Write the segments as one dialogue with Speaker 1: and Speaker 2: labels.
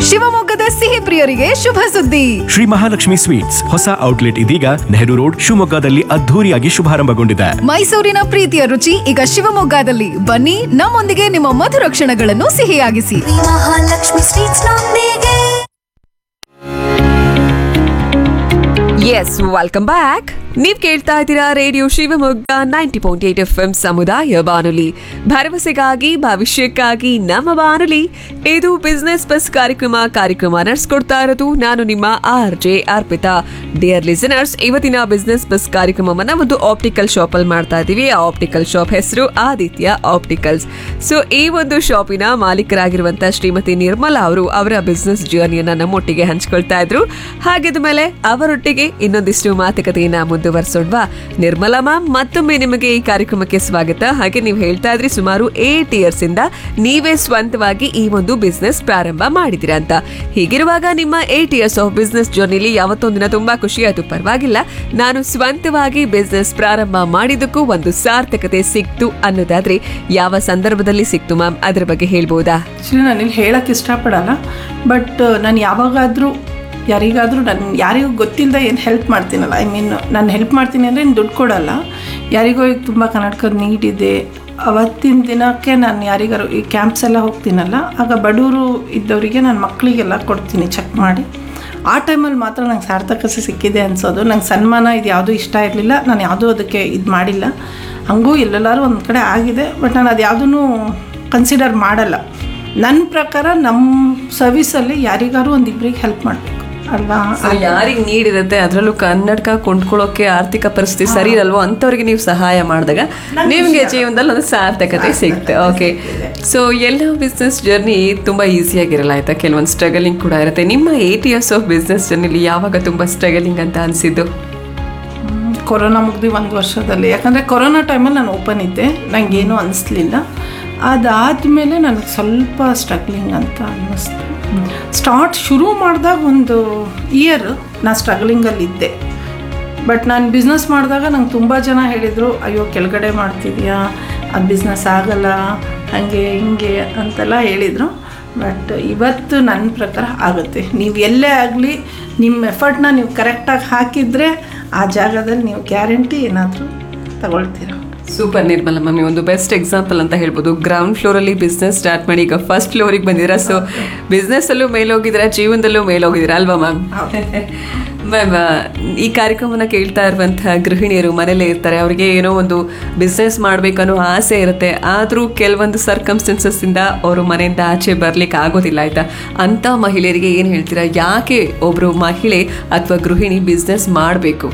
Speaker 1: ಶಿವಮೊಗ್ಗದ ಸಿಹಿ ಪ್ರಿಯರಿಗೆ ಶುಭ ಸುದ್ದಿ
Speaker 2: ಶ್ರೀ ಮಹಾಲಕ್ಷ್ಮಿ ಸ್ವೀಟ್ಸ್ ಹೊಸ ಔಟ್ಲೆಟ್ ಇದೀಗ ನೆಹರು ರೋಡ್ ಶಿವಮೊಗ್ಗದಲ್ಲಿ ಅದ್ಧೂರಿಯಾಗಿ ಶುಭಾರಂಭಗೊಂಡಿದೆ
Speaker 1: ಮೈಸೂರಿನ ಪ್ರೀತಿಯ ರುಚಿ ಈಗ ಶಿವಮೊಗ್ಗದಲ್ಲಿ ಬನ್ನಿ ನಮ್ಮೊಂದಿಗೆ ನಿಮ್ಮ ಮಧುರ ಕ್ಷಣಗಳನ್ನು ಸಿಹಿಯಾಗಿಸಿ
Speaker 3: ಮಹಾಲಕ್ಷ್ಮಿ ಸ್ವೀಟ್ಸ್ ನೊಂದಿಗೆ
Speaker 4: ಎಸ್ ವೆಲ್ಕಮ್ ಬ್ಯಾಕ್ ನೀವ್ ಕೇಳ್ತಾ ಇದ್ದೀರಾ radio Shivamogga ninety point eight F M ಸಮುದಾಯ ಬಾನುಲಿ ಭರವಸೆಗಾಗಿ ಭವಿಷ್ಯಕ್ಕಾಗಿ ನಮ್ಮ ಬಾನುಲಿ ಇದು ಬಿಸ್ನೆಸ್ ಬಸ್ ಕಾರ್ಯಕ್ರಮ ಕಾರ್ಯಕ್ರಮ ನಡೆಸ್ಕೊಡ್ತಾ ಇರೋದು ನಾನು ನಿಮ್ಮ R J Arpita dear listeners ಇವತ್ತಿನ ಬಿಸ್ನೆಸ್ ಬಸ್ ಕಾರ್ಯಕ್ರಮವನ್ನ ಒಂದು ಆಪ್ಟಿಕಲ್ ಶಾಪ್ ಅಲ್ಲಿ ಮಾಡ್ತಾ ಇದ್ದೀವಿ ಆ ಆಪ್ಟಿಕಲ್ ಶಾಪ್ ಹೆಸರು ಆದಿತ್ಯ ಆಪ್ಟಿಕಲ್ಸ್ ಸೊ ಈ ಒಂದು ಶಾಪಿನ ಮಾಲೀಕರಾಗಿರುವಂತ ಶ್ರೀಮತಿ ನಿರ್ಮಲಾ ಅವರು ಅವರ ಬಿಸ್ನೆಸ್ ಜರ್ನಿಯನ್ನ ನಮ್ಮೊಟ್ಟಿಗೆ ಹಂಚ್ಕೊಳ್ತಾ ಇದ್ರು ಹಾಗಿದ ಮೇಲೆ ಅವರೊಟ್ಟಿಗೆ ಇನ್ನೊಂದಿಷ್ಟು ಮಾತುಕತೆಯನ್ನ ಮುಂದುವರಿಸೋಣವಾ ನಿರ್ಮಲಾ ಮ್ಯಾಮ್ ಮತ್ತೊಮ್ಮೆ ನಿಮಗೆ ಈ ಕಾರ್ಯಕ್ರಮಕ್ಕೆ ಸ್ವಾಗತ ಹಾಗೆ ನೀವು ಹೇಳ್ತಾ ಇದ್ರಿ ಸುಮಾರು ಏಟ್ ಇಯರ್ಸ್ ಇಂದ ನೀವೇ ಸ್ವಂತವಾಗಿ ಈ ಒಂದು ಬಿಸ್ನೆಸ್ ಪ್ರಾರಂಭ ಮಾಡಿದಿರಾ ಅಂತ ಹೀಗಿರುವಾಗ ನಿಮ್ಮ ಏಟ್ ಇಯರ್ಸ್ ಆಫ್ ಬಿಸ್ನೆಸ್ ಜರ್ನಿಲಿ ಯಾವತ್ತೊಂದಿನ ತುಂಬಾ ಖುಷಿ ಆಯ್ತು ಪರವಾಗಿಲ್ಲ ನಾನು ಸ್ವಂತವಾಗಿ ಬಿಸ್ನೆಸ್ ಪ್ರಾರಂಭ ಮಾಡಿದ್ದಕ್ಕೂ ಒಂದು ಸಾರ್ಥಕತೆ ಸಿಕ್ತು ಅನ್ನೋದಾದ್ರೆ ಯಾವ ಸಂದರ್ಭದಲ್ಲಿ ಸಿಕ್ತು ಮ್ಯಾಮ್ ಅದ್ರ ಬಗ್ಗೆ ಹೇಳ್ಬೋದಾ
Speaker 5: ಆ್ಯಕ್ಚುಲಿ ನಾನು ಇಲ್ಲಿ ಹೇಳೋಕ್ಕೆ ಇಷ್ಟಪಡಲ್ಲ ಬಟ್ ನಾನು ಯಾವಾಗಾದರೂ ಯಾರಿಗಾದರೂ ನಾನು ಯಾರಿಗೂ ಗೊತ್ತಿಲ್ಲದೆ ಏನು ಹೆಲ್ಪ್ ಮಾಡ್ತೀನಲ್ಲ ಐ ಮೀನ್ ನಾನು ಹೆಲ್ಪ್ ಮಾಡ್ತೀನಿ ಅಂದರೆ ಏನು ದುಡ್ಡು ಕೊಡಲ್ಲ ಯಾರಿಗೋ ಈಗ ತುಂಬ ಕನ್ನಡಕದ ನೀಡ್ ಇದೆ ಅವತ್ತಿನ ದಿನಕ್ಕೆ ನಾನು ಯಾರಿಗಾರು ಈ ಕ್ಯಾಂಪ್ಸ್ ಎಲ್ಲ ಹೋಗ್ತೀನಲ್ಲ ಆಗ ಬಡವರು ಇದ್ದವರಿಗೆ ನನ್ನ ಮಕ್ಕಳಿಗೆಲ್ಲ ಕೊಡ್ತೀನಿ ಚೆಕ್ ಮಾಡಿ ಆ ಟೈಮಲ್ಲಿ ಮಾತ್ರ ನಂಗೆ ಸಾರ್ಥಕತೆ ಸಿಕ್ಕಿದೆ ಅನ್ಸೋದು ನಂಗೆ ಸನ್ಮಾನ ಇದು ಯಾವುದೂ ಇಷ್ಟ ಇರಲಿಲ್ಲ ನಾನು ಯಾವುದೂ ಅದಕ್ಕೆ ಇದು ಮಾಡಿಲ್ಲ ಹಂಗೂ ಎಲ್ಲೆಲ್ಲಾರು ಒಂದು ಕಡೆ ಆಗಿದೆ ಬಟ್ ನಾನು ಅದು ಯಾವುದೂ ಕನ್ಸಿಡರ್ ಮಾಡಲ್ಲ ನನ್ನ ಪ್ರಕಾರ ನಮ್ಮ ಸರ್ವಿಸಲ್ಲಿ ಯಾರಿಗಾರು ಒಂದು ಇಬ್ಬರಿಗೆ ಹೆಲ್ಪ್ ಮಾಡಬೇಕು ಅಲ್ವಾ
Speaker 4: ಯಾರಿಗೆ ನೀಡಿರುತ್ತೆ ಅದರಲ್ಲೂ ಕನ್ನಡಕ ಕೊಂಡ್ಕೊಳ್ಳೋಕೆ ಆರ್ಥಿಕ ಪರಿಸ್ಥಿತಿ ಸರಿ ಇರಲ್ವೋ ಅಂಥವ್ರಿಗೆ ನೀವು ಸಹಾಯ ಮಾಡಿದಾಗ ನಿಮಗೆ ಜೀವನದಲ್ಲಿ ಒಂದು ಸಾರ್ಥಕತೆ ಸಿಗುತ್ತೆ ಓಕೆ ಸೊ ಎಲ್ಲ ಬಿಸ್ನೆಸ್ ಜರ್ನಿ ತುಂಬ ಈಸಿಯಾಗಿರಲ್ಲ ಆಯ್ತಾ ಕೆಲವೊಂದು ಸ್ಟ್ರಗಲಿಂಗ್ ಕೂಡ ಇರುತ್ತೆ ನಿಮ್ಮ ಏಟ್ ಇಯರ್ಸ್ ಆಫ್ ಬಿಸ್ನೆಸ್ ಜರ್ನಿಲಿ ಯಾವಾಗ ತುಂಬ ಸ್ಟ್ರಗಲಿಂಗ್ ಅಂತ ಅನಿಸಿದ್ದು
Speaker 5: ಕೊರೋನಾ ಮುಗ್ದು ಒಂದು ವರ್ಷದಲ್ಲಿ ಯಾಕಂದರೆ ಕೊರೋನಾ ಟೈಮಲ್ಲಿ ನಾನು ಓಪನ್ ಇದ್ದೆ ನನಗೇನು ಅನಿಸ್ಲಿಲ್ಲ ಅದಾದಮೇಲೆ ನನಗೆ ಸ್ವಲ್ಪ ಸ್ಟ್ರಗ್ಲಿಂಗ್ ಅಂತ ಅನ್ನಿಸ್ತು ಸ್ಟಾರ್ಟ್ ಶುರು ಮಾಡಿದಾಗ ಒಂದು ಇಯರ್ ನಾನು ಸ್ಟ್ರಗ್ಲಿಂಗಲ್ಲಿದ್ದೆ ಬಟ್ ನಾನು ಬಿಸ್ನೆಸ್ ಮಾಡಿದಾಗ ನಂಗೆ ತುಂಬ ಜನ ಹೇಳಿದರು ಅಯ್ಯೋ ಕೆಳಗಡೆ ಮಾಡ್ತಿದ್ಯಾ ಅದು ಬಿಸ್ನೆಸ್ ಆಗಲ್ಲ ಹಾಗೆ ಹಿಂಗೆ ಅಂತೆಲ್ಲ ಹೇಳಿದರು ಬಟ್ ಇವತ್ತು ನನ್ನ ಪ್ರಕಾರ ಆಗುತ್ತೆ ನೀವು ಎಲ್ಲೇ ಆಗಲಿ ನಿಮ್ಮ ಎಫರ್ಟ್ನ ನೀವು ಕರೆಕ್ಟಾಗಿ ಹಾಕಿದರೆ ಆ ಜಾಗದಲ್ಲಿ ನೀವು ಗ್ಯಾರಂಟಿ ಏನಾದರೂ ತಗೊಳ್ತೀರ
Speaker 4: ಸೂಪರ್ ನಿರ್ಮಲ ಮ್ಯಾಮ್ ಒಂದು ಬೆಸ್ಟ್ ಎಕ್ಸಾಂಪಲ್ ಅಂತ ಹೇಳ್ಬೋದು ಗ್ರೌಂಡ್ ಫ್ಲೋರಲ್ಲಿ ಬಿಸ್ನೆಸ್ ಸ್ಟಾರ್ಟ್ ಮಾಡಿ ಈಗ ಫಸ್ಟ್ ಫ್ಲೋರಿಗೆ ಬಂದಿರಾ ಸೊ ಬಿಸ್ನೆಸ್ಸಲ್ಲೂ ಮೇಲೋಗಿದ್ದೀರಾ ಜೀವನದಲ್ಲೂ ಮೇಲೋಗಿದ್ದೀರಾ ಅಲ್ವಾ ಮ್ಯಾಮ್ ಮ್ಯಾಮ್ ಈ ಕಾರ್ಯಕ್ರಮನ ಕೇಳ್ತಾ ಇರುವಂತಹ ಗೃಹಿಣಿಯರು ಮನೇಲೇ ಇರ್ತಾರೆ ಅವರಿಗೆ ಏನೋ ಒಂದು ಬಿಸ್ನೆಸ್ ಮಾಡ್ಬೇಕನ್ನೋ ಆಸೆ ಇರುತ್ತೆ ಆದರೂ ಕೆಲವೊಂದು ಸರ್ಕಮ್ಸ್ಟೆನ್ಸಸ್ ಇಂದ ಅವರು ಮನೆಯಿಂದ ಆಚೆ ಬರ್ಲಿಕ್ಕೆ ಆಗೋದಿಲ್ಲ ಆಯ್ತಾ ಅಂತ ಮಹಿಳೆಯರಿಗೆ ಏನು ಹೇಳ್ತೀರಾ ಯಾಕೆ ಒಬ್ರು ಮಹಿಳೆ ಅಥವಾ ಗೃಹಿಣಿ ಬಿಸ್ನೆಸ್ ಮಾಡಬೇಕು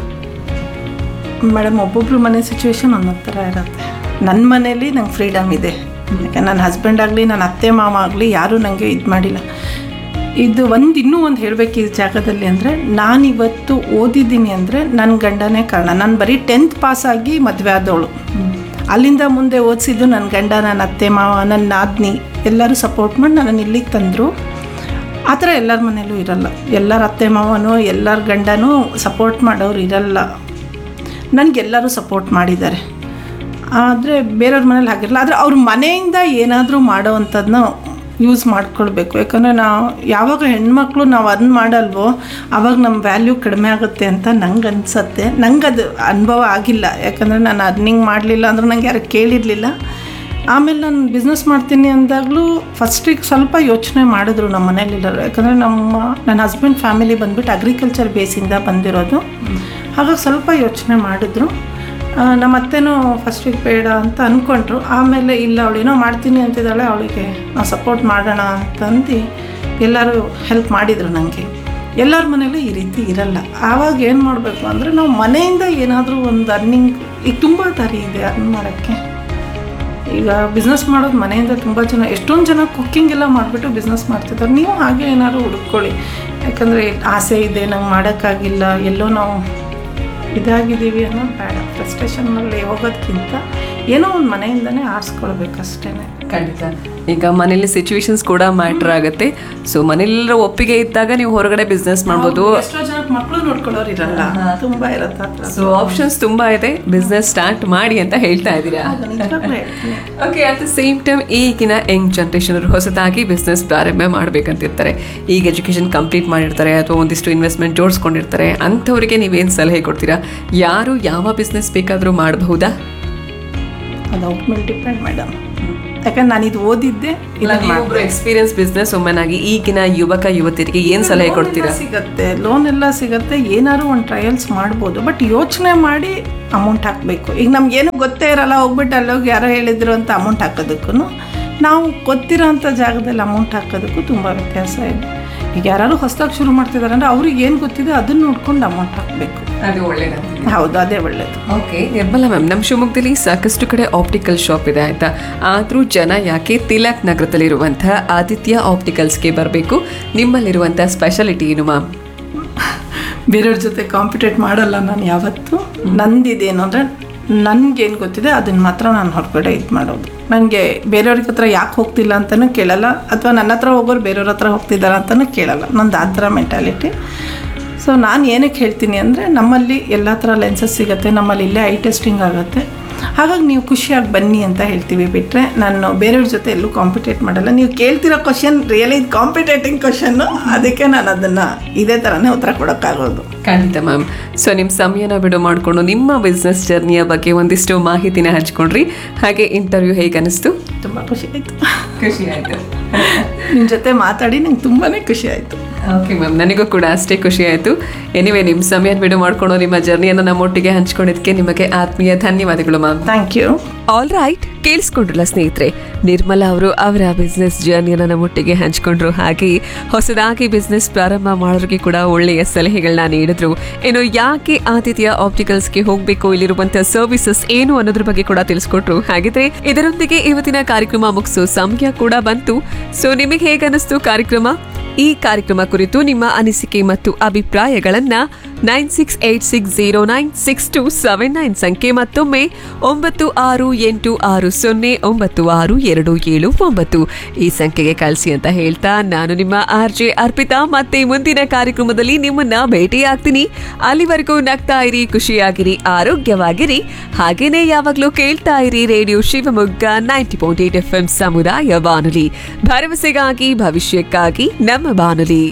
Speaker 5: ಮೇಡಮ್ ಒಬ್ಬೊಬ್ರು ಮನೆ ಸಿಚುವೇಶನ್ ಒಂದೊಂದು ಥರ ಇರುತ್ತೆ ನನ್ನ ಮನೇಲಿ ನಂಗೆ ಫ್ರೀಡಮ್ ಇದೆ ಯಾಕೆ ನನ್ನ ಹಸ್ಬೆಂಡ್ ಆಗಲಿ ನನ್ನ ಅತ್ತೆ ಮಾವ ಆಗಲಿ ಯಾರೂ ನನಗೆ ಇದು ಮಾಡಿಲ್ಲ ಇದು ಒಂದು ಇನ್ನೂ ಒಂದು ಹೇಳಬೇಕು ಈ ಜಾಗದಲ್ಲಿ ಅಂದರೆ ನಾನಿವತ್ತು ಓದಿದ್ದೀನಿ ಅಂದರೆ ನನ್ನ ಗಂಡನೇ ಕಾರಣ ನಾನು ಬರೀ ಟೆಂತ್ ಪಾಸಾಗಿ ಮದುವೆ ಆದವಳು ಅಲ್ಲಿಂದ ಮುಂದೆ ಓದಿಸಿದ್ದು ನನ್ನ ಗಂಡ ನನ್ನ ಅತ್ತೆ ಮಾವ ನನ್ನ ನಾದ್ನಿ ಎಲ್ಲರೂ ಸಪೋರ್ಟ್ ಮಾಡಿ ನನ್ನನ್ನು ಇಲ್ಲಿಗೆ ತಂದರು ಆ ಥರ ಎಲ್ಲರ ಮನೇಲೂ ಇರಲ್ಲ ಎಲ್ಲರ ಅತ್ತೆ ಮಾವನೂ ಎಲ್ಲರ ಗಂಡನೂ ಸಪೋರ್ಟ್ ಮಾಡೋರು ಇರಲ್ಲ ನನಗೆಲ್ಲರೂ ಸಪೋರ್ಟ್ ಮಾಡಿದ್ದಾರೆ ಆದರೆ ಬೇರೆಯವ್ರ ಮನೇಲಿ ಹಾಗಿರಲ್ಲ ಆದರೆ ಅವ್ರ ಮನೆಯಿಂದ ಏನಾದರೂ ಮಾಡೋ ಅಂಥದ್ದನ್ನ ಯೂಸ್ ಮಾಡ್ಕೊಳ್ಬೇಕು ಯಾಕಂದರೆ ನಾವು ಯಾವಾಗ ಹೆಣ್ಮಕ್ಳು ನಾವು ಅದನ್ನ ಮಾಡಲ್ವೋ ಆವಾಗ ನಮ್ಮ ವ್ಯಾಲ್ಯೂ ಕಡಿಮೆ ಆಗುತ್ತೆ ಅಂತ ನಂಗೆ ಅನಿಸತ್ತೆ ನಂಗೆ ಅದು ಅನುಭವ ಆಗಿಲ್ಲ ಯಾಕಂದರೆ ನಾನು ಅರ್ನಿಂಗ್ ಮಾಡಲಿಲ್ಲ ಅಂದ್ರೆ ನಂಗೆ ಯಾರು ಕೇಳಿರಲಿಲ್ಲ ಆಮೇಲೆ ನಾನು ಬಿಸ್ನೆಸ್ ಮಾಡ್ತೀನಿ ಅಂದಾಗಲೂ ಫಸ್ಟಿಗೆ ಸ್ವಲ್ಪ ಯೋಚನೆ ಮಾಡಿದ್ರು ನಮ್ಮ ಮನೇಲಿರೋರು ಯಾಕಂದರೆ ನಮ್ಮ ನನ್ನ ಹಸ್ಬೆಂಡ್ ಫ್ಯಾಮಿಲಿ ಬಂದ್ಬಿಟ್ಟು ಅಗ್ರಿಕಲ್ಚರ್ ಬೇಸಿಂದ ಬಂದಿರೋದು ಹಾಗಾಗಿ ಸ್ವಲ್ಪ ಯೋಚನೆ ಮಾಡಿದ್ರು ಆ, ನಮ್ಮ ಅತ್ತೆನೂ ಫಸ್ಟಿಗೆ ಬೇಡ ಅಂತ ಅಂದ್ಕೊಂಡ್ರು ಆಮೇಲೆ ಇಲ್ಲ ಅವಳೇನೋ ಮಾಡ್ತೀನಿ ಅಂತಿದ್ದಾಳೆ ಅವಳಿಗೆ ನಾವು ಸಪೋರ್ಟ್ ಮಾಡೋಣ ಅಂತಂದು ಎಲ್ಲರೂ ಹೆಲ್ಪ್ ಮಾಡಿದರು ನನಗೆ ಎಲ್ಲರ ಮನೇಲೂ ಈ ರೀತಿ ಇರಲ್ಲ ಆವಾಗ ಏನು ಮಾಡಬೇಕು ಅಂದರೆ ನಾವು ಮನೆಯಿಂದ ಏನಾದರೂ ಒಂದು ಅರ್ನಿಂಗ್ ಈಗ ತುಂಬ ದಾರಿ ಇದೆ ಅರ್ನ್ ಮಾಡೋಕ್ಕೆ ಈಗ ಬಿಸ್ನೆಸ್ ಮಾಡೋದು ಮನೆಯಿಂದ ತುಂಬ ಜನ ಎಷ್ಟೊಂದು ಜನ ಕುಕ್ಕಿಂಗ್ ಎಲ್ಲ ಮಾಡಿಬಿಟ್ಟು ಬಿಸ್ನೆಸ್ ಮಾಡ್ತಿದ್ದಾರೆ ನೀವು ಹಾಗೆ ಏನಾದ್ರು ಹುಡುಕೊಳ್ಳಿ ಯಾಕಂದರೆ ಆಸೆ ಇದೆ ನಂಗೆ ಮಾಡೋಕ್ಕಾಗಿಲ್ಲ ಎಲ್ಲೋ ನಾವು ಇದಾಗಿದ್ದೀವಿ ಅನ್ನೋದು ಬೇಡ ಫ್ರಸ್ಟ್ರೇಷನ್ನಲ್ಲಿ ಹೋಗೋದಕ್ಕಿಂತ ಏನೋ ಒಂದು ಮನೆಯಿಂದನೇ ಆರಿಸ್ಕೊಳ್ಬೇಕಷ್ಟೇ
Speaker 4: ಖಂಡಿತ ಈಗ ಮನೇಲಿ ಸಿಚುವೇಶನ್ಸ್ ಕೂಡ ಮ್ಯಾಟರ್ ಆಗುತ್ತೆ ಸೊ ಮನೆಯಲ್ಲರ ಒಪ್ಪಿಗೆ ಇದ್ದಾಗ ನೀವು ಹೊರಗಡೆ ಬಿಸ್ನೆಸ್ ಮಾಡ್ಬೋದು
Speaker 5: ಎಷ್ಟೋ ಜನ ಮಕ್ಕಳು ನೋಡ್ಕೊಳ್ಳೋರು ಇರಲ್ಲ ತುಂಬ ಇರುತ್ತೆ ಹತ್ರ
Speaker 4: ಸೊ ಆಪ್ಷನ್ಸ್ ತುಂಬಾ ಇದೆ ಬಿಸ್ನೆಸ್ ಸ್ಟಾರ್ಟ್ ಮಾಡಿ ಅಂತ ಹೇಳ್ತಾ ಇದ್ದೀರಾ
Speaker 5: ನಿಜವಾಗ್ಲೂ ಹೇಳ್ತೀನಿ.
Speaker 4: Okay at the same time ಈಗಿನ ಯಂಗ್ ಜನ್ರೇಷನ್ ಅವರು ಹೊಸದಾಗಿ ಬಿಸ್ನೆಸ್ ಪ್ರಾರಂಭ ಮಾಡ್ಬೇಕಂತಿರ್ತಾರೆ ಈಗ ಎಜುಕೇಶನ್ ಕಂಪ್ಲೀಟ್ ಮಾಡಿರ್ತಾರೆ ಅಥವಾ ಒಂದಿಷ್ಟು ಇನ್ವೆಸ್ಟ್ಮೆಂಟ್ ಜೋಡಿಸ್ಕೊಂಡಿರ್ತಾರೆ ಅಂಥವ್ರಿಗೆ ನೀವೇನು ಸಲಹೆ ಕೊಡ್ತೀರಾ ಯಾರು ಯಾವ ಬಿಸ್ನೆಸ್ ಬೇಕಾದರೂ ಮಾಡಬಹುದಾ
Speaker 5: ಅದು ಅವ್ರ ಮೇಲೆ ಡಿಪೆಂಡ್ ಮೇಡಮ್ ಯಾಕಂದ್ರೆ ನಾನು ಇದು ಓದಿದ್ದೆ ಇದನ್ನ ಮಾಡ್ದೆ.
Speaker 4: ಎಕ್ಸ್ಪೀರಿಯನ್ಸ್ ಬಿಸ್ನೆಸ್ ವುಮೆನ್ ಆಗಿ ಈಗಿನ ಯುವಕ ಯುವತಿಯರಿಗೆ ಏನು ಸಲಹೆ ಕೊಡ್ತೀರಾ
Speaker 5: ಸಿಗತ್ತೆ ಲೋನ್ ಎಲ್ಲ ಸಿಗತ್ತೆ ಏನಾದ್ರು ಒಂದು ಟ್ರಯಲ್ಸ್ ಮಾಡ್ಬೋದು ಬಟ್ ಯೋಚನೆ ಮಾಡಿ ಅಮೌಂಟ್ ಹಾಕಬೇಕು ಈಗ ನಮ್ಗೇನು ಗೊತ್ತೇ ಇರಲ್ಲ ಹೋಗ್ಬಿಟ್ಟು ಅಲ್ಲೋಗಿ ಯಾರೋ ಹೇಳಿದ್ರು ಅಂತ ಅಮೌಂಟ್ ಹಾಕೋದಕ್ಕೂ ನಾವು ಗೊತ್ತಿರೋ ಅಂಥ ಜಾಗದಲ್ಲಿ ಅಮೌಂಟ್ ಹಾಕೋದಕ್ಕೂ ತುಂಬ ವ್ಯತ್ಯಾಸ ಇದೆ ಈಗ ಯಾರು ಹೊಸದಾಗಿ ಶುರು ಮಾಡ್ತಿದ್ದಾರೆ ಅಂದರೆ ಅವ್ರಿಗೆ ಏನು ಗೊತ್ತಿದೆ ಅದನ್ನ ನೋಡ್ಕೊಂಡು ಅಮೌಂಟ್ ಹಾಕಬೇಕು
Speaker 4: ಅದು ಒಳ್ಳೇದು
Speaker 5: ಹೌದು ಅದೇ ಒಳ್ಳೇದು
Speaker 4: ಓಕೆ ನಿರ್ಮಲಾ ಮ್ಯಾಮ್ ನಮ್ಮ ಶಿವಮೊಗ್ಗದಲ್ಲಿ ಸಾಕಷ್ಟು ಕಡೆ ಆಪ್ಟಿಕಲ್ ಶಾಪ್ ಇದೆ ಆಯ್ತಾ ಆದರೂ ಜನ ಯಾಕೆ ತಿಲಕ್ ನಗರದಲ್ಲಿರುವಂತಹ ಆದಿತ್ಯ ಆಪ್ಟಿಕಲ್ಸ್ಗೆ ಬರಬೇಕು ನಿಮ್ಮಲ್ಲಿರುವಂತಹ ಸ್ಪೆಷಾಲಿಟಿ ಏನು ಮ್ಯಾಮ್
Speaker 5: ಬೇರೆಯವ್ರ ಜೊತೆ ಕಾಂಪಿಟೇಟ್ ಮಾಡಲ್ಲ ನಾನು ಯಾವತ್ತೂ ನಂದಿದೇನು ಅಂದರೆ ನನಗೇನು ಗೊತ್ತಿದೆ ಅದನ್ನು ಮಾತ್ರ ನಾನು ಹೊರಗಡೆ ಇದು ಮಾಡೋದು ನನಗೆ ಬೇರೆಯವ್ರ ಹತ್ರ ಯಾಕೆ ಹೋಗ್ತಿಲ್ಲ ಅಂತಲೂ ಕೇಳಲ್ಲ ಅಥವಾ ನನ್ನ ಹತ್ರ ಹೋಗೋರು ಬೇರೆಯವ್ರ ಹತ್ರ ಹೋಗ್ತಿದ್ದಾರೆ ಅಂತಲೂ ಕೇಳಲ್ಲ ನಂದು ಆ ಥರ ಮೆಂಟಾಲಿಟಿ ಸೊ ನಾನು ಏನಕ್ಕೆ ಹೇಳ್ತೀನಿ ಅಂದರೆ ನಮ್ಮಲ್ಲಿ ಎಲ್ಲ ಥರ ಲೆನ್ಸಸ್ ಸಿಗುತ್ತೆ ನಮ್ಮಲ್ಲಿ ಇಲ್ಲೇ ಐ ಟೆಸ್ಟಿಂಗ್ ಆಗುತ್ತೆ ಹಾಗಾಗಿ ನೀವು ಖುಷಿಯಾಗಿ ಬನ್ನಿ ಅಂತ ಹೇಳ್ತೀವಿ ಬಿಟ್ಟರೆ ನಾನು ಬೇರೆಯವ್ರ ಜೊತೆ ಎಲ್ಲೂ ಕಾಂಪಿಟೇಟ್ ಮಾಡಲ್ಲ ನೀವು ಕೇಳ್ತಿರೋ ಕ್ವಶನ್ ರಿಯಲಿ ಕಾಂಪಿಟೇಟಿಂಗ್ ಕ್ವಶನ್ನು ಅದಕ್ಕೆ ನಾನು ಅದನ್ನು ಇದೇ ಥರನೇ ಉತ್ತರ ಕೊಡೋಕ್ಕಾಗೋದು
Speaker 4: ಖಂಡಿತ ಮ್ಯಾಮ್ ಸೊ ನಿಮ್ಮ ಸಮಯನ ಬಿಡು ಮಾಡಿಕೊಂಡು ನಿಮ್ಮ ಬಿಸ್ನೆಸ್ ಜರ್ನಿಯ ಬಗ್ಗೆ ಒಂದಿಷ್ಟು ಮಾಹಿತಿನ ಹಂಚ್ಕೊಂಡ್ರಿ ಹಾಗೆ ಇಂಟರ್ವ್ಯೂ ಹೇಗೆ ಅನಿಸ್ತು
Speaker 5: ತುಂಬ ಖುಷಿ ಆಯಿತು
Speaker 4: ಖುಷಿ ಆಯಿತು
Speaker 5: ನಿಮ್ಮ ಜೊತೆ ಮಾತಾಡಿ ನಂಗೆ ತುಂಬಾ ಖುಷಿ ಆಯಿತು
Speaker 4: ಓಕೆ ಮ್ಯಾಮ್ ನನಗೂ ಕೂಡ ಅಷ್ಟೇ ಖುಷಿ ಆಯಿತು ಎನಿವೆ ನಿಮ್ಮ ಸಮಯ ಬಿಡು ಮಾಡಿಕೊಂಡು ನಿಮ್ಮ ಜರ್ನಿಯನ್ನು ನಮ್ಮೊಟ್ಟಿಗೆ ಹಂಚ್ಕೊಂಡಿದ್ದಕ್ಕೆ ನಿಮಗೆ ಆತ್ಮೀಯ ಧನ್ಯವಾದಗಳು ma'am
Speaker 5: thank you
Speaker 4: all right ಕೇಳಿಸ್ಕೊಂಡ್ರಲ್ಲ ಸ್ನೇಹಿತರೆ ನಿರ್ಮಲಾ ಅವರು ಅವರ ಬಿಸ್ನೆಸ್ ಜರ್ನಿಯನ್ನು ನಮ್ಮೊಟ್ಟಿಗೆ ಹಂಚ್ಕೊಂಡ್ರು ಹಾಗೆ ಹೊಸದಾಗಿ ಬಿಸ್ನೆಸ್ ಪ್ರಾರಂಭ ಮಾಡೋರಿಗೆ ಕೂಡ ಒಳ್ಳೆಯ ಸಲಹೆಗಳನ್ನ ನೀಡಿದ್ರು ಇನ್ನು ಯಾಕೆ ಆತಿಥ್ಯ ಆಪ್ಟಿಕಲ್ಸ್ಗೆ ಹೋಗಬೇಕು ಇಲ್ಲಿರುವಂತಹ ಸರ್ವಿಸಸ್ ಏನು ಅನ್ನೋದ್ರ ಬಗ್ಗೆ ಕೂಡ ತಿಳಿಸ್ಕೊಟ್ರು ಹಾಗಿದ್ರೆ ಇದರೊಂದಿಗೆ ಇವತ್ತಿನ ಕಾರ್ಯಕ್ರಮ ಮುಗಿಸೋ ಸಮಯ ಕೂಡ ಬಂತು ಸೊ ನಿಮಗೆ ಹೇಗನ್ನಿಸ್ತು ಕಾರ್ಯಕ್ರಮ ಈ ಕಾರ್ಯಕ್ರಮ ಕುರಿತು ನಿಮ್ಮ ಅನಿಸಿಕೆ ಮತ್ತು ಅಭಿಪ್ರಾಯಗಳನ್ನ nine six eight six zero nine six two seven nine ಸಂಖ್ಯೆ ಮತ್ತೊಮ್ಮೆ ಒಂಬತ್ತು ಆರು ಎಂಟು ಆರು ಸೊನ್ನೆ ಒಂಬತ್ತು ಆರು ಎರಡು ಏಳು ಒಂಬತ್ತು ಈ ಸಂಖ್ಯೆಗೆ ಕಳಿಸಿ ಅಂತ ಹೇಳ್ತಾ ನಾನು ನಿಮ್ಮ ಆರ್ ಜೆ ಅರ್ಪಿತಾ ಮತ್ತೆ ಮುಂದಿನ ಕಾರ್ಯಕ್ರಮದಲ್ಲಿ ನಿಮ್ಮನ್ನ ಭೇಟಿಯಾಗ್ತೀನಿ ಅಲ್ಲಿವರೆಗೂ ನಗ್ತಾ ಇರಿ ಖುಷಿಯಾಗಿರಿ ಆರೋಗ್ಯವಾಗಿರಿ ಹಾಗೇನೆ ಯಾವಾಗ್ಲೂ ಕೇಳ್ತಾ ಇರಿ radio Shivamogga ninety point eight F M ಸಮುದಾಯ ಬಾನುಲಿ ಭರವಸೆಗಾಗಿ ಭವಿಷ್ಯಕ್ಕಾಗಿ ನಮ್ಮ ಬಾನುಲಿ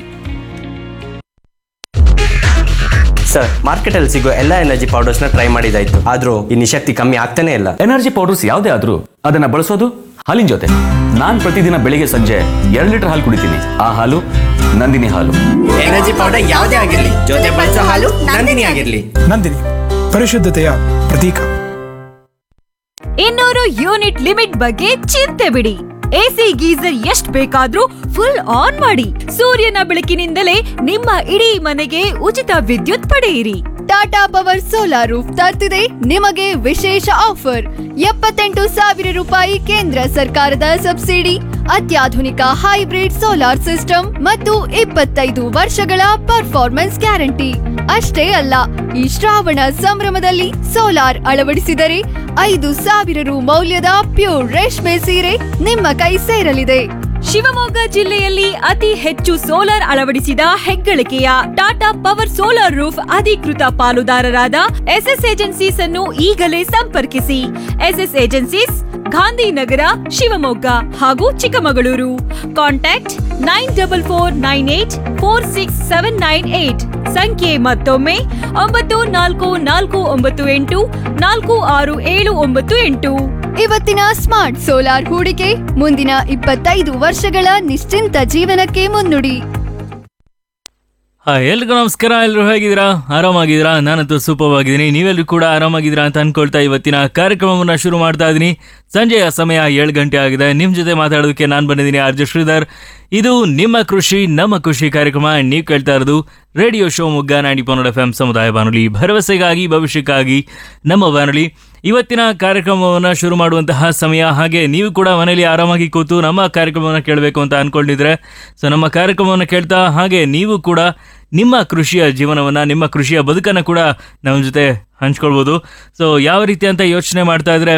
Speaker 6: ಸರ್ ಮಾರ್ಕೆಟಲ್ಲಿ ಸಿಗೋ ಎಲ್ಲ ಎನರ್ಜಿ ಪೌಡರ್ಸ್ನ ಟ್ರೈ ಮಾಡಿದಾಯ್ತು ಆದ್ರೂ ಈ ನಿಶಕ್ತಿ ಕಮ್ಮಿ ಆಗ್ತಾನೆ ಇಲ್ಲ
Speaker 7: ಎನರ್ಜಿ ಪೌಡರ್ಸ್ ಯಾವುದೇ ಆದ್ರೂ ಅದನ್ನ ಬಳಸೋದು ಹಾಲಿನ ಜೊತೆ ನಾನ್ ಪ್ರತಿದಿನ ಬೆಳಿಗ್ಗೆ ಸಂಜೆ ಎರಡು ಲೀಟರ್ ಹಾಲು ಕುಡಿತೀನಿ ಆ ಹಾಲು ನಂದಿನಿ ಹಾಲು
Speaker 6: ಎನರ್ಜಿ ಪೌಡರ್ ಯಾವುದೇ ಆಗಿರ್ಲಿ ಜೊತೆ ಬಳಸೋ ಹಾಲು ನಂದಿನಿ ಆಗಿರ್ಲಿ
Speaker 8: ನಂದಿನಿ ಪರಿಶುದ್ಧತೆಯ ಪ್ರತೀಕ
Speaker 9: ಇನ್ನೂರು ಯೂನಿಟ್ ಲಿಮಿಟ್ ಬಗ್ಗೆ ಚಿಂತೆ ಬಿಡಿ ಎಸಿ ಗೀಸರ್ ಎಷ್ಟ್ ಬೇಕಾದ್ರೂ ಫುಲ್ ಆನ್ ಮಾಡಿ ಸೂರ್ಯನ ಬೆಳಕಿನಿಂದಲೇ ನಿಮ್ಮ ಇಡೀ ಮನೆಗೆ ಉಚಿತ ವಿದ್ಯುತ್ ಪಡೆಯಿರಿ
Speaker 1: ಟಾಟಾ ಪವರ್ ಸೋಲಾರ್ ರೂಫ್ ತರ್ತಿದೆ ನಿಮಗೆ ವಿಶೇಷ ಆಫರ್ ಎಪ್ಪತ್ತೆಂಟು ಸಾವಿರ ರೂಪಾಯಿ ಕೇಂದ್ರ ಸರ್ಕಾರದ ಸಬ್ಸಿಡಿ ಅತ್ಯಾಧುನಿಕ ಹೈಬ್ರಿಡ್ ಸೋಲಾರ್ ಸಿಸ್ಟಮ್ ಮತ್ತು ಇಪ್ಪತ್ತೈದು ವರ್ಷಗಳ ಪರ್ಫಾರ್ಮೆನ್ಸ್ ಗ್ಯಾರಂಟಿ ಅಷ್ಟೇ ಅಲ್ಲ ಈ ಶ್ರಾವಣ ಸಂಭ್ರಮದಲ್ಲಿ ಸೋಲಾರ್ ಅಳವಡಿಸಿದರೆ ಐದು ಸಾವಿರ ರು ಮೌಲ್ಯದ ಪ್ಯೂರ್ ರೇಷ್ಮೆ ಸೀರೆ ನಿಮ್ಮ ಕೈ ಸೇರಲಿದೆ
Speaker 9: ಶಿವಮೊಗ್ಗ ಜಿಲ್ಲೆಯಲ್ಲಿ ಅತಿ ಹೆಚ್ಚು ಸೋಲಾರ್ ಅಳವಡಿಸಿದ ಹೆಗ್ಗಳಿಕೆಯ ಟಾಟಾ ಪವರ್ ಸೋಲಾರ್ ರೂಫ್ ಅಧಿಕೃತ ಪಾಲುದಾರರಾದ ಎಸ್ಎಸ್ ಏಜೆನ್ಸೀಸ್ ಅನ್ನು ಈಗಲೇ ಸಂಪರ್ಕಿಸಿ ಎಸ್ಎಸ್ ಏಜೆನ್ಸೀಸ್ ಗಾಂಧಿನಗರ ಶಿವಮೊಗ್ಗ ಹಾಗೂ Chikkamagaluru contact nine double four nine eight four six seven nine eight ಸಂಖ್ಯೆ ಮತ್ತೊಮ್ಮೆ ಒಂಬತ್ತು ನಾಲ್ಕು ನಾಲ್ಕು ಒಂಬತ್ತು ಎಂಟು ನಾಲ್ಕು ಆರು ಏಳು ಒಂಬತ್ತು ಎಂಟು
Speaker 1: ಇವತ್ತಿನ ಸ್ಮಾರ್ಟ್ ಸೋಲಾರ್ ಹೂಡಿಕೆ ಮುಂದಿನ ಇಪ್ಪತ್ತೈದು ವರ್ಷಗಳ ನಿಶ್ಚಿಂತ ಜೀವನಕ್ಕೆ ಮುನ್ನುಡಿ
Speaker 10: ಹಾಯ್ ಎಲ್ರಿಗೂ ನಮಸ್ಕಾರ ಎಲ್ಲರೂ ಹೇಗಿದ್ದೀರಾ ಆರಾಮಾಗಿದ್ದೀರಾ ನಾನಂತೂ ಸೂಪರ್ ಆಗಿದ್ದೀನಿ ನೀವೆಲ್ಲರೂ ಕೂಡ ಆರಾಮಾಗಿದ್ದೀರಾ ಅಂತ ಅನ್ಕೊಳ್ತಾ ಇವತ್ತಿನ ಕಾರ್ಯಕ್ರಮವನ್ನು ಶುರು ಮಾಡ್ತಾ ಇದ್ದೀನಿ ಸಂಜೆಯ ಸಮಯ ಏಳು ಗಂಟೆ ಆಗಿದೆ ನಿಮ್ಮ ಜೊತೆ ಮಾತಾಡೋದಕ್ಕೆ ನಾನು ಬಂದಿದ್ದೀನಿ ಆರ್ಜೆ ಶ್ರೀಧರ್ ಇದು ನಿಮ್ಮ ಕೃಷಿ ನಮ್ಮ ಖುಷಿ ಕಾರ್ಯಕ್ರಮ ನೀವು ಕೇಳ್ತಾ ಇರೋದು ರೇಡಿಯೋ ಶೋ ಮುಗ್ಗ ನಾಡಿ ಪನ್ನಡ ಎಫ್ ಎಂ ಸಮುದಾಯ ಬಾನುಲಿ ಭರವಸೆಗಾಗಿ ಭವಿಷ್ಯಕ್ಕಾಗಿ ನಮ್ಮ ಬಾನುಲಿ ಇವತ್ತಿನ ಕಾರ್ಯಕ್ರಮವನ್ನು ಶುರು ಮಾಡುವಂತಹ ಸಮಯ ಹಾಗೆ ನೀವು ಕೂಡ ಮನೆಯಲ್ಲಿ ಆರಾಮಾಗಿ ಕೂತು ನಮ್ಮ ಕಾರ್ಯಕ್ರಮವನ್ನು ಕೇಳಬೇಕು ಅಂತ ಅನ್ಕೊಂಡಿದ್ರೆ ಸೊ ನಮ್ಮ ಕಾರ್ಯಕ್ರಮವನ್ನು ಕೇಳ್ತಾ ಹಾಗೆ ನೀವು ಕೂಡ ನಿಮ್ಮ ಕೃಷಿಯ ಜೀವನವನ್ನು ನಿಮ್ಮ ಕೃಷಿಯ ಬದುಕನ್ನು ಕೂಡ ನಮ್ಮ ಜೊತೆ ಹಂಚ್ಕೊಳ್ಬೋದು ಸೊ ಯಾವ ರೀತಿ ಅಂತ ಯೋಚನೆ ಮಾಡ್ತಾ ಇದ್ರೆ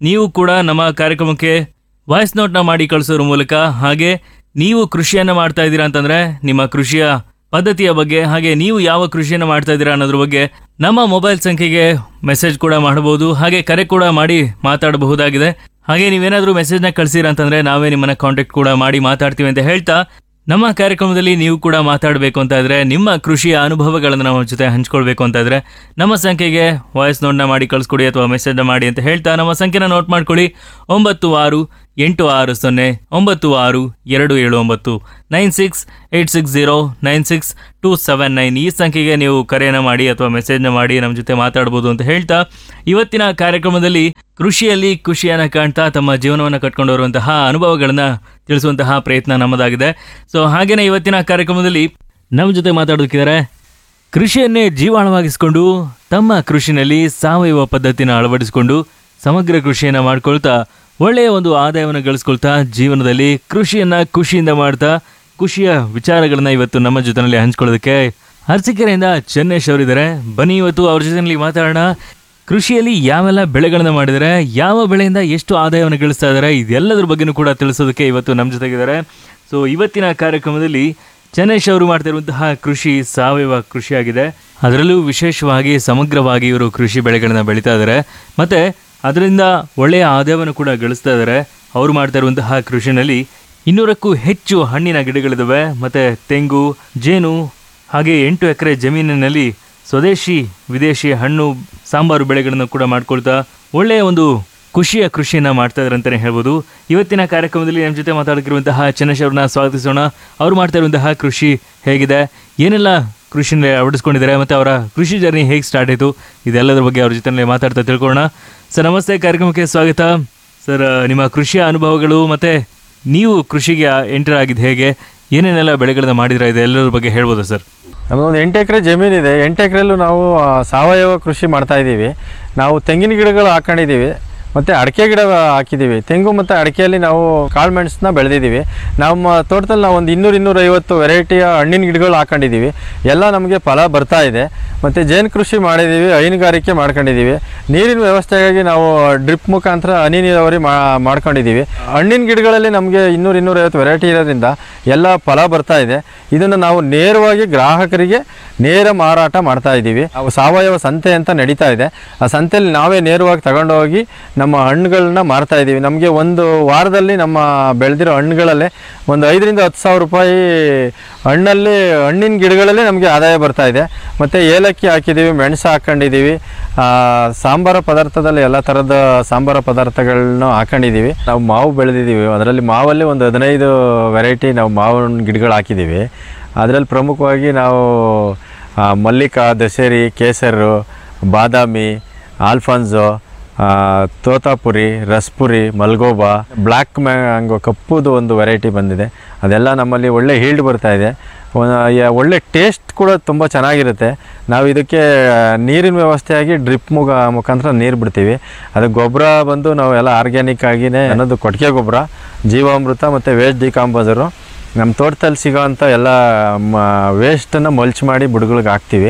Speaker 10: ನೀವು ಕೂಡ ನಮ್ಮ ಕಾರ್ಯಕ್ರಮಕ್ಕೆ ವಾಯ್ಸ್ ನೋಟ್ನ ಮಾಡಿ ಕಳಿಸೋದ್ರ ಮೂಲಕ ಹಾಗೆ ನೀವು ಕೃಷಿಯನ್ನ ಮಾಡ್ತಾ ಇದ್ದೀರಾ ಅಂತಂದ್ರೆ ನಿಮ್ಮ ಕೃಷಿಯ ಪದ್ಧತಿಯ ಬಗ್ಗೆ ಹಾಗೆ ನೀವು ಯಾವ ಕೃಷಿಯನ್ನು ಮಾಡ್ತಾ ಇದ್ದೀರಾ ಅನ್ನೋದ್ರ ಬಗ್ಗೆ ನಮ್ಮ ಮೊಬೈಲ್ ಸಂಖ್ಯೆಗೆ ಮೆಸೇಜ್ ಕೂಡ ಮಾಡಬಹುದು ಹಾಗೆ ಕರೆ ಕೂಡ ಮಾಡಿ ಮಾತಾಡಬಹುದಾಗಿದೆ ಹಾಗೆ ನೀವೇನಾದರೂ ಮೆಸೇಜ್ನ ಕಳಿಸಿರ ಅಂತಂದ್ರೆ ನಾವೇ ನಿಮ್ಮನ್ನ ಕಾಂಟ್ಯಾಕ್ಟ್ ಕೂಡ ಮಾಡಿ ಮಾತಾಡ್ತೀವಿ ಅಂತ ಹೇಳ್ತಾ ನಮ್ಮ ಕಾರ್ಯಕ್ರಮದಲ್ಲಿ ನೀವು ಕೂಡ ಮಾತಾಡಬೇಕು ಅಂತ ಇದ್ರೆ ನಿಮ್ಮ ಕೃಷಿಯ ಅನುಭವಗಳನ್ನು ನಮ್ಮ ಜೊತೆ ಹಂಚ್ಕೊಳ್ಬೇಕು ಅಂತ ಇದ್ರೆ ನಮ್ಮ ಸಂಖ್ಯೆಗೆ ವಾಯ್ಸ್ ನೋಟ್ನ ಮಾಡಿ ಕಳಿಸ್ಕೊಡಿ ಅಥವಾ ಮೆಸೇಜ್ನ ಮಾಡಿ ಅಂತ ಹೇಳ್ತಾ ನಮ್ಮ ಸಂಖ್ಯೆನ ನೋಟ್ ಮಾಡ್ಕೊಳ್ಳಿ ಒಂಬತ್ತು ಆರು ಎಂಟು ಆರು ಸೊನ್ನೆ ಒಂಬತ್ತು ಆರು ಎರಡು ಏಳು ಒಂಬತ್ತು nine six eight six zero nine six two seven nine ಈ ಸಂಖ್ಯೆಗೆ ನೀವು ಕರೆಯನ್ನು ಮಾಡಿ ಅಥವಾ ಮೆಸೇಜ್ನ ಮಾಡಿ ನಮ್ಮ ಜೊತೆ ಮಾತಾಡ್ಬೋದು ಅಂತ ಹೇಳ್ತಾ ಇವತ್ತಿನ ಕಾರ್ಯಕ್ರಮದಲ್ಲಿ ಕೃಷಿಯಲ್ಲಿ ಖುಷಿಯನ್ನು ಕಾಣ್ತಾ ತಮ್ಮ ಜೀವನವನ್ನು ಕಟ್ಕೊಂಡು ಬರುವಂತಹ ಅನುಭವಗಳನ್ನ ತಿಳಿಸುವಂತಹ ಪ್ರಯತ್ನ ನಮ್ಮದಾಗಿದೆ ಸೊ ಹಾಗೇನೆ ಇವತ್ತಿನ ಕಾರ್ಯಕ್ರಮದಲ್ಲಿ ನಮ್ಮ ಜೊತೆ ಮಾತಾಡೋದಕ್ಕಿದ್ದಾರೆ ಕೃಷಿಯನ್ನೇ ಜೀವಾಳವಾಗಿಸಿಕೊಂಡು ತಮ್ಮ ಕೃಷಿನಲ್ಲಿ ಸಾವಯವ ಪದ್ಧತಿನ ಅಳವಡಿಸಿಕೊಂಡು ಸಮಗ್ರ ಕೃಷಿಯನ್ನ ಮಾಡ್ಕೊಳ್ತಾ ಒಳ್ಳೆಯ ಒಂದು ಆದಾಯವನ್ನು ಗಳಿಸ್ಕೊಳ್ತಾ ಜೀವನದಲ್ಲಿ ಕೃಷಿಯನ್ನ ಖುಷಿಯಿಂದ ಮಾಡ್ತಾ ಖುಷಿಯ ವಿಚಾರಗಳನ್ನ ಇವತ್ತು ನಮ್ಮ ಜೊತೆನಲ್ಲಿ ಹಂಚ್ಕೊಳ್ಳೋದಕ್ಕೆ ಅರಸೀಕೆರೆಯಿಂದ ಚೆನ್ನೇಶ್ ಅವರಿದ್ದಾರೆ ಬನ್ನಿ ಇವತ್ತು ಅವ್ರ ಜೊತೆಯಲ್ಲಿ ಮಾತಾಡೋಣ ಕೃಷಿಯಲ್ಲಿ ಯಾವೆಲ್ಲ ಬೆಳೆಗಳನ್ನ ಮಾಡಿದರೆ ಯಾವ ಬೆಳೆಯಿಂದ ಎಷ್ಟು ಆದಾಯವನ್ನು ಗಳಿಸ್ತಾ ಇದ್ದಾರೆ ಇದೆಲ್ಲದ್ರ ಬಗ್ಗೆನೂ ಕೂಡ ತಿಳಿಸೋದಕ್ಕೆ ಇವತ್ತು ನಮ್ಮ ಜೊತೆಗಿದ್ದಾರೆ ಸೊ ಇವತ್ತಿನ ಕಾರ್ಯಕ್ರಮದಲ್ಲಿ ಚನ್ನೇಶ್ ಅವರು ಮಾಡ್ತಿರುವಂತಹ ಕೃಷಿ ಸಾವಯವ ಕೃಷಿಯಾಗಿದೆ ಅದರಲ್ಲೂ ವಿಶೇಷವಾಗಿ ಸಮಗ್ರವಾಗಿ ಇವರು ಕೃಷಿ ಬೆಳೆಗಳನ್ನ ಬೆಳೀತಾ ಇದ್ದಾರೆ ಮತ್ತೆ ಅದರಿಂದ ಒಳ್ಳೆಯ ಆದಾಯವನ್ನು ಕೂಡ ಗಳಿಸ್ತಾ ಇದ್ದಾರೆ ಅವರು ಮಾಡ್ತಾ ಇರುವಂತಹ ಕೃಷಿನಲ್ಲಿ ಇನ್ನೂರಕ್ಕೂ ಹೆಚ್ಚು ಹಣ್ಣಿನ ಗಿಡಗಳಿದಾವೆ ಮತ್ತೆ ತೆಂಗು ಜೇನು ಹಾಗೆ ಎಂಟು ಎಕರೆ ಜಮೀನಿನಲ್ಲಿ ಸ್ವದೇಶಿ ವಿದೇಶಿ ಹಣ್ಣು ಸಾಂಬಾರು ಬೆಳೆಗಳನ್ನು ಕೂಡ ಮಾಡ್ಕೊಳ್ತಾ ಒಳ್ಳೆಯ ಒಂದು ಖುಷಿಯ ಕೃಷಿಯನ್ನ ಮಾಡ್ತಾ ಇದ್ದಾರೆ ಅಂತಲೇ ಹೇಳ್ಬೋದು ಇವತ್ತಿನ ಕಾರ್ಯಕ್ರಮದಲ್ಲಿ ನಮ್ಮ ಜೊತೆ ಮಾತಾಡ್ತಿರುವಂತಹ ಚನ್ನೇಶ್ ಅವ್ರನ್ನ ಸ್ವಾಗತಿಸೋಣ ಅವ್ರು ಮಾಡ್ತಾ ಇರುವಂತಹ ಕೃಷಿ ಹೇಗಿದೆ ಏನೆಲ್ಲ ಕೃಷಿನ ಅಳವಡಿಸ್ಕೊಂಡಿದ್ದಾರೆ ಮತ್ತು ಅವರ ಕೃಷಿ ಜರ್ನಿ ಹೇಗೆ ಸ್ಟಾರ್ಟ್ ಆಯಿತು ಇದೆಲ್ಲದರ ಬಗ್ಗೆ ಅವ್ರ ಜೊತೆ ಮಾತಾಡ್ತಾ ತಿಳ್ಕೊಳ್ಳೋಣ ಸರ್ ನಮಸ್ತೆ ಕಾರ್ಯಕ್ರಮಕ್ಕೆ ಸ್ವಾಗತ ಸರ್ ನಿಮ್ಮ ಕೃಷಿಯ ಅನುಭವಗಳು ಮತ್ತು ನೀವು ಕೃಷಿಗೆ ಎಂಟರ್ ಆಗಿದ್ದು ಹೇಗೆ ಏನೇನೆಲ್ಲ ಬೆಳೆಗಳನ್ನ ಮಾಡಿದ್ರ ಇದೆ ಎಲ್ಲರ ಬಗ್ಗೆ ಹೇಳ್ಬೋದಾ ಸರ್
Speaker 11: ನಮ್ಮದೊಂದು ಎಂಟು ಎಕರೆ ಜಮೀನಿದೆ ಎಂಟು ಎಕರೆಲ್ಲೂ ನಾವು ಆ, ಸಾವಯವ ಕೃಷಿ ಮಾಡ್ತಾ ಇದ್ದೀವಿ ನಾವು ತೆಂಗಿನ ಗಿಡಗಳು ಹಾಕೊಂಡಿದ್ದೀವಿ ಮತ್ತು ಅಡಿಕೆ ಗಿಡ ಹಾಕಿದ್ದೀವಿ ತೆಂಗು ಮತ್ತು ಅಡಿಕೆಯಲ್ಲಿ ನಾವು ಕಾಳು ಮೆಣಸನ್ನ ಬೆಳೆದಿದ್ದೀವಿ ನಮ್ಮ ತೋಟದಲ್ಲಿ ನಾವು ಒಂದು ಇನ್ನೂರು ಇನ್ನೂರೈವತ್ತು ವೆರೈಟಿಯ ಹಣ್ಣಿನ ಗಿಡಗಳು ಹಾಕೊಂಡಿದ್ದೀವಿ ಎಲ್ಲ ನಮಗೆ ಫಲ ಬರ್ತಾ ಇದೆ ಮತ್ತು ಜೇನು ಕೃಷಿ ಮಾಡಿದ್ದೀವಿ ಹೈನುಗಾರಿಕೆ ಮಾಡ್ಕೊಂಡಿದ್ದೀವಿ ನೀರಿನ ವ್ಯವಸ್ಥೆಗಾಗಿ ನಾವು ಡ್ರಿಪ್ ಮುಖಾಂತರ ಹನಿ ನೀರಾವರಿ ಮಾ ಮಾಡ್ಕೊಂಡಿದ್ದೀವಿ ಹಣ್ಣಿನ ಗಿಡಗಳಲ್ಲಿ ನಮಗೆ ಇನ್ನೂರು ಇನ್ನೂರೈವತ್ತು ವೆರೈಟಿ ಇರೋದ್ರಿಂದ ಎಲ್ಲ ಫಲ ಬರ್ತಾ ಇದೆ ಇದನ್ನು ನಾವು ನೇರವಾಗಿ ಗ್ರಾಹಕರಿಗೆ ನೇರ ಮಾರಾಟ ಮಾಡ್ತಾ ಇದ್ದೀವಿ ನಾವು ಸಾವಯವ ಸಂತೆ ಅಂತ ನಡೀತಾ ಇದೆ ಆ ಸಂತೆಯಲ್ಲಿ ನಾವೇ ನೇರವಾಗಿ ತಗೊಂಡೋಗಿ ನಮ್ಮ ಹಣ್ಣುಗಳನ್ನ ಮಾರ್ತಾ ಇದ್ದೀವಿ ನಮಗೆ ಒಂದು ವಾರದಲ್ಲಿ ನಮ್ಮ ಬೆಳೆದಿರೋ ಹಣ್ಣುಗಳಲ್ಲೇ ಒಂದು ಐದರಿಂದ ಹತ್ತು ಸಾವಿರ ರೂಪಾಯಿ ಹಣ್ಣಲ್ಲಿ ಹಣ್ಣಿನ ಗಿಡಗಳಲ್ಲೇ ನಮಗೆ ಆದಾಯ ಬರ್ತಾ ಇದೆ ಮತ್ತು ಏಲಕ್ಕಿ ಹಾಕಿದ್ದೀವಿ ಮೆಣಸು ಹಾಕ್ಕೊಂಡಿದ್ದೀವಿ ಆ, ಸಾಂಬಾರ ಪದಾರ್ಥದಲ್ಲಿ ಎಲ್ಲ ಥರದ ಸಾಂಬಾರ ಪದಾರ್ಥಗಳನ್ನ ಹಾಕೊಂಡಿದ್ದೀವಿ ನಾವು ಮಾವು ಬೆಳೆದಿದ್ದೀವಿ ಅದರಲ್ಲಿ ಮಾವಲ್ಲಿ ಒಂದು ಹದಿನೈದು ವೆರೈಟಿ ನಾವು ಮಾವಿನ ಗಿಡಗಳು ಹಾಕಿದ್ದೀವಿ ಅದರಲ್ಲಿ ಪ್ರಮುಖವಾಗಿ ನಾವು ಆ, ಮಲ್ಲಿಕಾ ದಶೇರಿ ಕೇಸರು ಬಾದಾಮಿ ಆಲ್ಫಾನ್ಸೋ ಆ, ತೋತಾಪುರಿ ರಸ್ಪುರಿ ಮಲ್ಗೋಬಾ ಬ್ಲ್ಯಾಕ್ ಮ್ಯಾಂಗೋ ಕಪ್ಪುದು ಒಂದು ವೆರೈಟಿ ಬಂದಿದೆ ಅದೆಲ್ಲ ನಮ್ಮಲ್ಲಿ ಒಳ್ಳೆ ಹೀಲ್ಡ್ ಬರ್ತಾ ಇದೆ ಒ- ಯ- ಒಳ್ಳೆ ಟೇಸ್ಟ್ ಕೂಡ ತುಂಬ ಚೆನ್ನಾಗಿರುತ್ತೆ ನಾವು ಇದಕ್ಕೆ ನೀರಿನ ವ್ಯವಸ್ಥೆಯಾಗಿ ಡ್ರಿಪ್ ಮುಖ ಮುಖಾಂತರ ನೀರು ಬಿಡ್ತೀವಿ ಅದಕ್ಕೆ ಗೊಬ್ಬರ ಬಂದು ನಾವು ಎಲ್ಲ ಆರ್ಗ್ಯಾನಿಕ್ ಆಗಿನೇ ಅನ್ನೋದು ಕೊಟ್ಟಿಗೆ ಗೊಬ್ಬರ ಜೀವಾಮೃತ ಮತ್ತು ವೇಸ್ಟ್ ಡಿಕಾಂಪೋಸರು ನಮ್ಮ ತೋಟದಲ್ಲಿ ಸಿಗೋವಂಥ ಎಲ್ಲ ವೇಸ್ಟನ್ನು ಮಲ್ಚ್ ಮಾಡಿ ಬುಡಗಳಿಗೆ ಹಾಕ್ತೀವಿ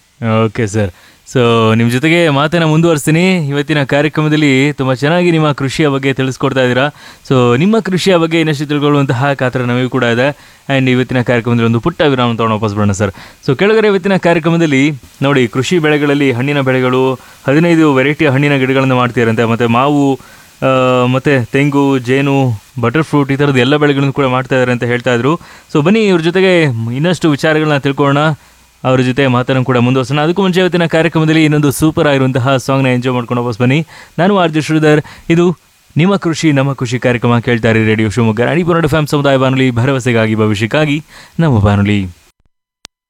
Speaker 10: ಓಕೆ ಸರ್ ಸೊ ನಿಮ್ಮ ಜೊತೆಗೆ ಮಾತನ್ನ ಮುಂದುವರಿಸ್ತೀನಿ ಇವತ್ತಿನ ಕಾರ್ಯಕ್ರಮದಲ್ಲಿ ತುಂಬ ಚೆನ್ನಾಗಿ ನಿಮ್ಮ ಕೃಷಿಯ ಬಗ್ಗೆ ತಿಳಿಸ್ಕೊಡ್ತಾ ಇದ್ದೀರಾ ಸೊ ನಿಮ್ಮ ಕೃಷಿಯ ಬಗ್ಗೆ ಇನ್ನಷ್ಟು ತಿಳ್ಕೊಳ್ಳುವಂತಹ ಕಾತರ ನಮಗೂ ಕೂಡ ಇದೆ ಆ್ಯಂಡ್ ಇವತ್ತಿನ ಕಾರ್ಯಕ್ರಮದಲ್ಲಿ ಒಂದು ಪುಟ್ಟ ವಿರಾಮ ತೊಗೊಂಡು ವಾಪಸ್ ಬರೋಣ ಸರ್ ಸೊ ಕೆಳಗಡೆ ಇವತ್ತಿನ ಕಾರ್ಯಕ್ರಮದಲ್ಲಿ ನೋಡಿ ಕೃಷಿ ಬೆಳೆಗಳಲ್ಲಿ ಹಣ್ಣಿನ ಬೆಳೆಗಳು ಹದಿನೈದು ವೆರೈಟಿಯ ಹಣ್ಣಿನ ಗಿಡಗಳನ್ನು ಮಾಡ್ತೀರಂತೆ ಮತ್ತು ಮಾವು ಆ, ಮತ್ತೆ ತೆಂಗು ಜೇನು ಬಟರ್ ಫ್ರೂಟ್ ಈ ಥರದ್ದು ಎಲ್ಲ ಬೆಳೆಗಳನ್ನು ಕೂಡ ಮಾಡ್ತಾ ಇದ್ದಾರೆ ಅಂತ ಹೇಳ್ತಾ ಇದ್ರು ಸೊ ಬನ್ನಿ ಇವ್ರ ಜೊತೆಗೆ ಇನ್ನಷ್ಟು ವಿಚಾರಗಳನ್ನ ತಿಳ್ಕೊಳ್ಳೋಣ ಅವ್ರ ಜೊತೆ ಮಾತನ್ನು ಕೂಡ ಮುಂದುವರ್ಸೋಣ ಅದಕ್ಕೂ ಮುಂಚೆ ಇವತ್ತಿನ ಕಾರ್ಯಕ್ರಮದಲ್ಲಿ ಇನ್ನೊಂದು ಸೂಪರ್ ಆಗಿರುವಂತಹ ಸಾಂಗ್ನ ಎಂಜಾಯ್ ಮಾಡ್ಕೊಂಡು ವಾಪಸ್ ಬನ್ನಿ ನಾನು ಆರ್ ಜೆ ಶ್ರೀಧರ್ ಇದು ನಿಮ್ಮ ಕೃಷಿ ನಮ್ಮ ಕೃಷಿ ಕಾರ್ಯಕ್ರಮ ಕೇಳ್ತಾರೆ ರೇಡಿಯೋ ಶಿವಮೊಗ್ಗ ಅಣಿಪುರ ಫ್ಯಾಮ್ ಸಮುದಾಯ ಬಾನುಲಿ ಭರವಸೆಗಾಗಿ ಭವಿಷ್ಯಕ್ಕಾಗಿ ನಮ್ಮ ಬಾನುಲಿ